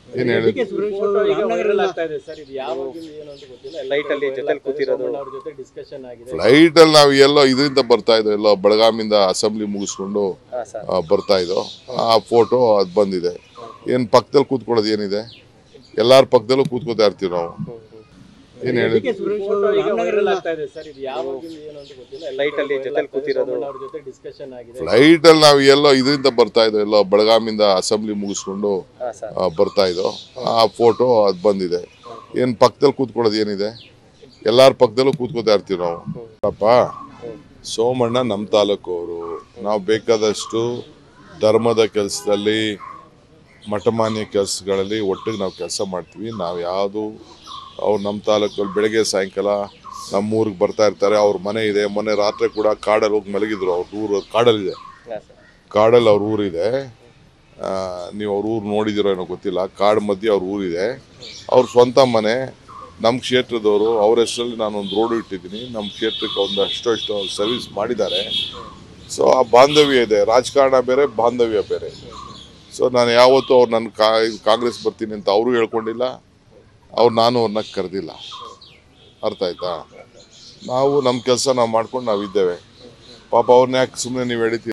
ಏನ್ ಹೇಳಿ K Suresh photo ಈಗ ರಾಮನಗರ ವೈರಲ್ ಆಗ್ತಾ ಇದೆ ಸರ್ ಇದು ಯಾವಾಗಿಂದ ಏನು ಅಂತ ಗೊತ್ತಿಲ್ಲ Flight ಅಲ್ಲಿ ಜೊತೆಲಿ ಕೂತಿರೋದು. ಅವ್ರ ಜೊತೆ ಡಿಸ್ಕಷನ್ ಆಗಿದೆ ಫ್ಲೈಟ್ ಅಲ್ಲಿ ನಾವು ಎಲ್ಲೋ ಇದರಿಂದ ಬರ್ತಾ ಇದ್ದೋ ಎಲ್ಲೋ ಬೆಳಗಾಮಿಂದ ಅಸೆಂಬ್ಲಿ ಮುಗಿಸ್ಕೊಂಡು ಹಾ ಸರ್ ಆ, ಬರ್ತಾ ಇದ್ದೋ ಆ ಫೋಟೋ ಅದು ಬಂದಿದೆ ಏನ್ ಪಕ್ಕದಲ್ಲಿ ಕೂತ್ಕೊಳ್ಳೋದು ಏನಿದೆ ಎಲ್ಲಾರ ಪಕ್ಕದಲ್ಲೂ ಕೂತ್ಕೋತಾ ಇರ್ತೀವಿ ನಾವು ಏನ್ ಹೇಳಿ ಕೆ ಸುರೇಶ್ ಫೋಟೋ ಈಗ ರಾಮನಗರ ವೈರಲ್ ಆಗ್ತಾ ಇದೆ ಸರ್ ಇದು ಯಾವಾಗಿಂದ ಏನು ಅಂತ ಗೊತ್ತಿಲ್ಲ Flight ಅಲ್ಲಿ ಜೊತೆಲಿ ಕೂತಿರೋದು. ಅವ್ರ ಜೊತೆ ಡಿಸ್ಕಷನ್ ಆಗಿದೆ ಫ್ಲೈಟ್ ಅಲ್ಲಿ ನಾವು ಎಲ್ಲೋ ಇದರಿಂದ ಬರ್ತಾ ಇದ್ದೋ ಎಲ್ಲೋ ಬೆಳಗಾಮಿಂದ ಅಸೆಂಬ್ಲಿ ಮುಗಿಸ್ಕೊಂಡು ಹಾ ಸರ್ ಆ, ಬರ್ತಾ ಇದ್ದೋ ಆ ಫೋಟೋ ಅದು ಬಂದಿದೆ ಏನ್ ಪಕ್ಕದಲ್ಲಿ ಕೂತ್ಕೊಳ್ಳೋದು ಏನಿದೆ ಎಲ್ಲಾರ ಪಕ್ಕದಲ್ಲೂ ಕೂತ್ಕೋತಾ ಇರ್ತೀವಿ ನಾವು ಅಪ್ಪ ಸೋಮಣ್ಣ ನಮ್ಮ ತಾಲೂಕು ಅವರು ನಾವು ಬೇಕಾದಷ್ಟು ಧರ್ಮದ ಕೆಲಸದಲ್ಲಿ ಮಠಮಾನ್ಯ ಕೆಲಸಗಳಲ್ಲಿ ಒಟ್ಟಿಗೆ ನಾವು ಕೆಲಸ ಮಾಡ್ತೀವಿ ನಾವು ಯಾವುದು ಅವ್ರು ನಮ್ಮ ತಾಲೂಕಲ್ಲಿ ಬೆಳಗ್ಗೆ ಸಾಯಂಕಾಲ ನಮ್ಮ ಊರಿಗೆ ಬರ್ತಾ ಇರ್ತಾರೆ ಅವ್ರ ಮನೆ ಇದೆ ಮೊನ್ನೆ ರಾತ್ರಿ ಕೂಡ ಕಾಡಲ್ಲಿ ಹೋಗಿ ಮಲಗಿದ್ರು ಅವ್ರ ಊರು ಕಾಡಲ್ಲಿದೆ ಹಾ ಸರ್ ಕಾಡಲ್ಲಿ ಅವ್ರ ಊರಿದೆ ಆ, ನೀವು ಅವ್ರ ಊರು ನೋಡಿದಿರೋ ಏನೋ ಗೊತ್ತಿಲ್ಲ ಕಾಡು ಮಧ್ಯೆ ಅವ್ರ ಊರಿದೆ ಅವ್ರ ಸ್ವಂತ ಮನೆ ನಮ್ಮ ಕ್ಷೇತ್ರದವರು ಅವ್ರ ಹೆಸರಲ್ಲಿ ನಾನು ಒಂದು ರೋಡು ಇಟ್ಟಿದ್ದೀನಿ ನಮ್ಮ ಕ್ಷೇತ್ರಕ್ಕೆ ಒಂದು ಅಷ್ಟು ಅಷ್ಟು ಸರ್ವಿಸ್ ಮಾಡಿದ್ದಾರೆ ಸೊ ಆ ಬಾಂಧವ್ಯ ಇದೆ ರಾಜಕಾರಣ ಬೇರೆ ಬಾಂಧವ್ಯ ಬೇರೆ ಸೊ ನಾನು ಯಾವತ್ತೂ ಅವ್ರು ನನ್ನ ಕಾ ಕಾಂಗ್ರೆಸ್ ಬರ್ತೀನಿ ಅಂತ ಅವರು ಹೇಳ್ಕೊಂಡಿಲ್ಲ ಅವ್ರು ನಾನು ಅವ್ರನ್ನ ಕರೆದಿಲ್ಲ ಅರ್ಥ ಆಯ್ತಾ ನಾವು ನಮ್ಮ ಕೆಲಸ ನಾವು ಮಾಡ್ಕೊಂಡು ನಾವು ಇದ್ದೇವೆ ಪಾಪ ಅವ್ರನ್ನ ಯಾಕೆ ಸುಮ್ಮನೆ ನೀವು ಹೇಳ್ತೀವಿ